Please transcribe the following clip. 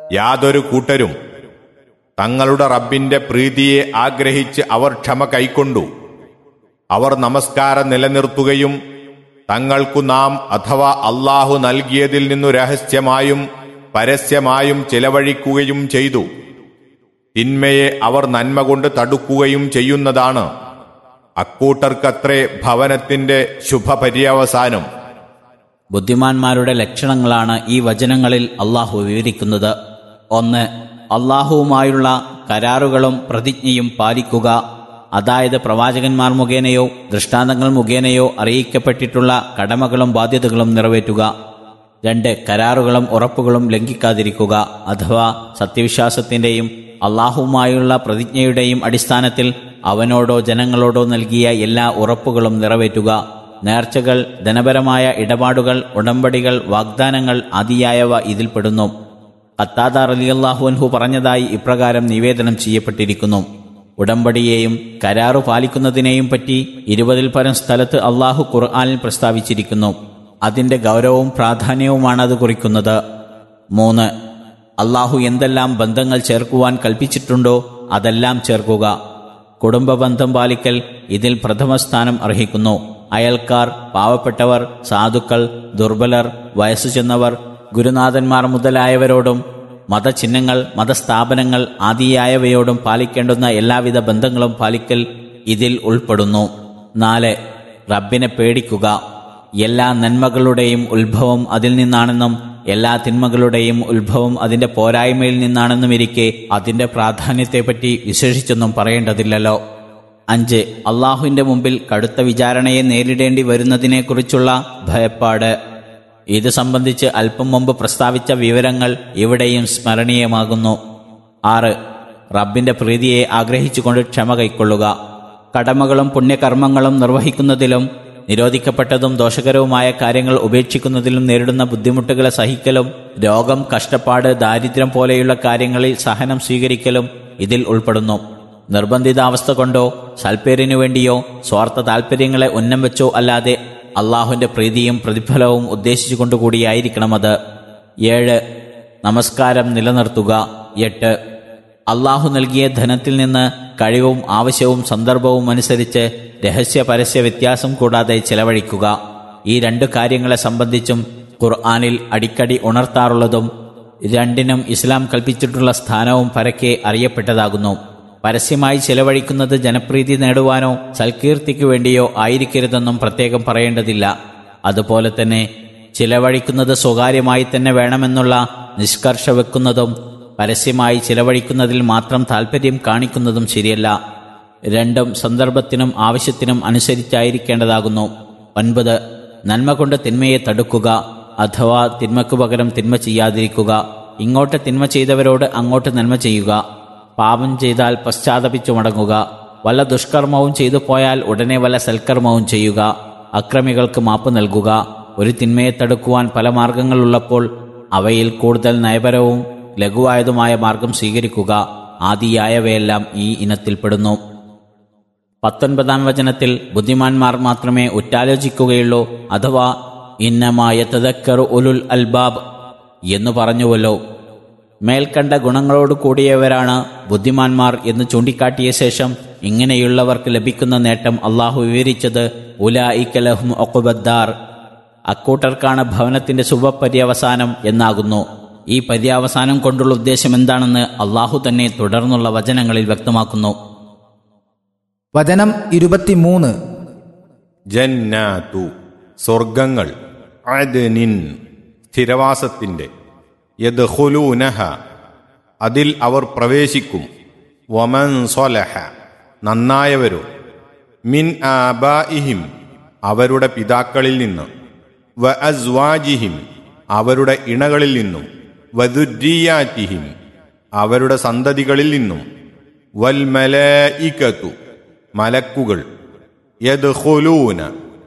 യാതൊരു കൂട്ടരും തങ്ങളുടെ റബ്ബിന്റെ പ്രീതിയെ ആഗ്രഹിച്ച് അവർ ക്ഷമ കൈക്കൊണ്ടു അവർ നമസ്കാരം നിലനിർത്തുകയും തങ്ങൾക്കു നാം അഥവാ അള്ളാഹു നൽകിയതിൽ നിന്നു രഹസ്യമായും പരസ്യമായും ചിലവഴിക്കുകയും ചെയ്തു തിന്മയെ അവർ നന്മ കൊണ്ട് തടുക്കുകയും ചെയ്യുന്നതാണ് അക്കൂട്ടർക്കത്രേ ഭവനത്തിന്റെ ശുഭപര്യവസാനം ബുദ്ധിമാന്മാരുടെ ലക്ഷണങ്ങളാണ് ഈ വചനങ്ങളിൽ അള്ളാഹു വിവരിക്കുന്നത് ഒന്ന് അള്ളാഹുവുമായുള്ള കരാറുകളും പ്രതിജ്ഞയും പാലിക്കുക അതായത് പ്രവാചകന്മാർ മുഖേനയോ ദൃഷ്ടാന്തങ്ങൾ മുഖേനയോ അറിയിക്കപ്പെട്ടിട്ടുള്ള കടമകളും ബാധ്യതകളും നിറവേറ്റുക രണ്ട് കരാറുകളും ഉറപ്പുകളും ലംഘിക്കാതിരിക്കുക അഥവാ സത്യവിശ്വാസത്തിന്റെയും അള്ളാഹുവുമായുള്ള പ്രതിജ്ഞയുടെയും അടിസ്ഥാനത്തിൽ അവനോടോ ജനങ്ങളോടോ നൽകിയ എല്ലാ ഉറപ്പുകളും നിറവേറ്റുക നേർച്ചകൾ ധനപരമായ ഇടപാടുകൾ ഉടമ്പടികൾ വാഗ്ദാനങ്ങൾ ആദിയായവ ഇതിൽപ്പെടുന്നു അത്താദ റലിയല്ലാഹുഅൻഹു പറഞ്ഞതായി ഇപ്രകാരം നിവേദനം ചെയ്യപ്പെട്ടിരിക്കുന്നു ഉടമ്പടിയെയും കരാറു പാലിക്കുന്നതിനെയും പറ്റി ഇരുപതിൽ പരം സ്ഥലത്ത് അള്ളാഹു ഖുർആാനിൽ പ്രസ്താവിച്ചിരിക്കുന്നു അതിന്റെ ഗൗരവവും പ്രാധാന്യവുമാണ് അത് കുറിക്കുന്നത് മൂന്ന് അള്ളാഹു എന്തെല്ലാം ബന്ധങ്ങൾ ചേർക്കുവാൻ കൽപ്പിച്ചിട്ടുണ്ടോ അതെല്ലാം ചേർക്കുക കുടുംബ ബന്ധം പാലിക്കൽ ഇതിൽ പ്രഥമ സ്ഥാനം അർഹിക്കുന്നു അയൽക്കാർ പാവപ്പെട്ടവർ സാധുക്കൾ ദുർബലർ വയസ്സു ചെന്നവർ ഗുരുനാഥന്മാർ മുതലായവരോടും മതചിഹ്നങ്ങൾ മതസ്ഥാപനങ്ങൾ ആദിയായവയോടും പാലിക്കേണ്ടുന്ന എല്ലാവിധ ബന്ധങ്ങളും പാലിക്കൽ ഇതിൽ ഉൾപ്പെടുന്നു നാല് റബ്ബിനെ പേടിക്കുക എല്ലാ നന്മകളുടെയും ഉത്ഭവം അതിൽ നിന്നാണെന്നും എല്ലാ തിന്മകളുടെയും ഉത്ഭവം അതിന്റെ പോരായ്മയിൽ നിന്നാണെന്നും ഇരിക്കെ അതിന്റെ പ്രാധാന്യത്തെപ്പറ്റി വിശേഷിച്ചൊന്നും പറയേണ്ടതില്ലല്ലോ അഞ്ച് അള്ളാഹുവിന്റെ മുമ്പിൽ കടുത്ത വിചാരണയെ നേരിടേണ്ടി വരുന്നതിനെക്കുറിച്ചുള്ള ഭയപ്പാട് ഇത് സംബന്ധിച്ച് അല്പം മുമ്പ് പ്രസ്താവിച്ച വിവരങ്ങൾ ഇവിടെയും സ്മരണീയമാകുന്നു ആറ് റബ്ബിന്റെ പ്രീതിയെ ആഗ്രഹിച്ചുകൊണ്ട് ക്ഷമ കൈക്കൊള്ളുക കടമകളും പുണ്യകർമ്മങ്ങളും നിർവഹിക്കുന്നതിലും നിരോധിക്കപ്പെട്ടതും ദോഷകരവുമായ കാര്യങ്ങൾ ഉപേക്ഷിക്കുന്നതിലും നേരിടുന്ന ബുദ്ധിമുട്ടുകളെ സഹിക്കലും രോഗം കഷ്ടപ്പാട് ദാരിദ്ര്യം പോലെയുള്ള കാര്യങ്ങളിൽ സഹനം സ്വീകരിക്കലും ഇതിൽ ഉൾപ്പെടുന്നു നിർബന്ധിതാവസ്ഥ കൊണ്ടോ സൽപ്പേരിനു വേണ്ടിയോ സ്വാർത്ഥ താൽപ്പര്യങ്ങളെ ഉന്നം വെച്ചോ അല്ലാതെ അള്ളാഹുവിന്റെ പ്രീതിയും പ്രതിഫലവും ഉദ്ദേശിച്ചുകൊണ്ടുകൂടിയായിരിക്കണം അത് ഏഴ് നമസ്കാരം നിലനിർത്തുക എട്ട് അള്ളാഹു നൽകിയ ധനത്തിൽ നിന്ന് കഴിവും ആവശ്യവും സന്ദർഭവും അനുസരിച്ച് രഹസ്യ പരസ്യ വ്യത്യാസം കൂടാതെ ചെലവഴിക്കുക ഈ രണ്ട് കാര്യങ്ങളെ സംബന്ധിച്ചും ഖുർആാനിൽ അടിക്കടി ഉണർത്താറുള്ളതും രണ്ടിനും ഇസ്ലാം കൽപ്പിച്ചിട്ടുള്ള സ്ഥാനവും പരക്കെ അറിയപ്പെട്ടതാകുന്നു പരസ്യമായി ചെലവഴിക്കുന്നത് ജനപ്രീതി നേടുവാനോ സൽകീർത്തിക്കു വേണ്ടിയോ ആയിരിക്കരുതെന്നും പ്രത്യേകം പറയേണ്ടതില്ല അതുപോലെ തന്നെ ചിലവഴിക്കുന്നത് സ്വകാര്യമായി തന്നെ വേണമെന്നുള്ള നിഷ്കർഷ വെക്കുന്നതും പരസ്യമായി ചിലവഴിക്കുന്നതിൽ മാത്രം താൽപ്പര്യം കാണിക്കുന്നതും ശരിയല്ല രണ്ടും സന്ദർഭത്തിനും ആവശ്യത്തിനും അനുസരിച്ചായിരിക്കേണ്ടതാകുന്നു ഒൻപത് നന്മ കൊണ്ട് തിന്മയെ തടുക്കുക അഥവാ തിന്മയ്ക്കു പകരം തിന്മ ചെയ്യാതിരിക്കുക ഇങ്ങോട്ട് തിന്മ ചെയ്തവരോട് അങ്ങോട്ട് നന്മ ചെയ്യുക പാപം ചെയ്താൽ പശ്ചാത്തപിച്ചു മടങ്ങുക വല്ല ദുഷ്കർമ്മവും ചെയ്തു പോയാൽ ഉടനെ വല്ല സൽക്കർമ്മവും ചെയ്യുക അക്രമികൾക്ക് മാപ്പ് നൽകുക ഒരു തിന്മയെ തടുക്കുവാൻ പല മാർഗങ്ങളുള്ളപ്പോൾ അവയിൽ കൂടുതൽ നയപരവും ലഘുവായതുമായ മാർഗം സ്വീകരിക്കുക ആദിയായവയെല്ലാം ഈ ഇനത്തിൽപ്പെടുന്നു പത്തൊൻപതാം വചനത്തിൽ ബുദ്ധിമാന്മാർ മാത്രമേ ഉറ്റാലോചിക്കുകയുള്ളൂ അഥവാ ഇന്നമായ തദക്കറു ഉലുൽ അൽബാബ് എന്ന് പറഞ്ഞുവല്ലോ മേൽക്കണ്ട ഗുണങ്ങളോട് കൂടിയവരാണ് ബുദ്ധിമാന്മാർ എന്ന് ചൂണ്ടിക്കാട്ടിയ ശേഷം ഇങ്ങനെയുള്ളവർക്ക് ലഭിക്കുന്ന നേട്ടം അള്ളാഹു വിവരിച്ചത് ഉലായിക്കലഹും ഒക്കുബദ്ദാർ അക്കൂട്ടർക്കാണ് ഭവനത്തിന്റെ ശുഭപര്യവസാനം എന്നാകുന്നു ഈ പര്യാവസാനം കൊണ്ടുള്ള ഉദ്ദേശം എന്താണെന്ന് അള്ളാഹു തന്നെ തുടർന്നുള്ള വചനങ്ങളിൽ വ്യക്തമാക്കുന്നു വചനം ഇരുപത്തിമൂന്ന് ജന്നാതു സ്വർഗങ്ങൾ അദ്നിൻ സ്ഥിരവാസത്തിന്റെ യദ്ഖുലൂനഹ അതിൽ അവർ പ്രവേശിക്കും വമൻ സ്വലഹ നന്നായവരോ മിൻ ആബാഇഹിം അവരുടെ പിതാക്കളിൽ നിന്ന് വ അസ്വാജിഹിം അവരുടെ ഇണകളിൽ നിന്നും വദുര്രിയാറ്റിഹിം അവരുടെ സന്തതികളിൽ നിന്നും വൽ മലയിക്കത്തു മലക്കുകൾ യദ്ഖുലൂന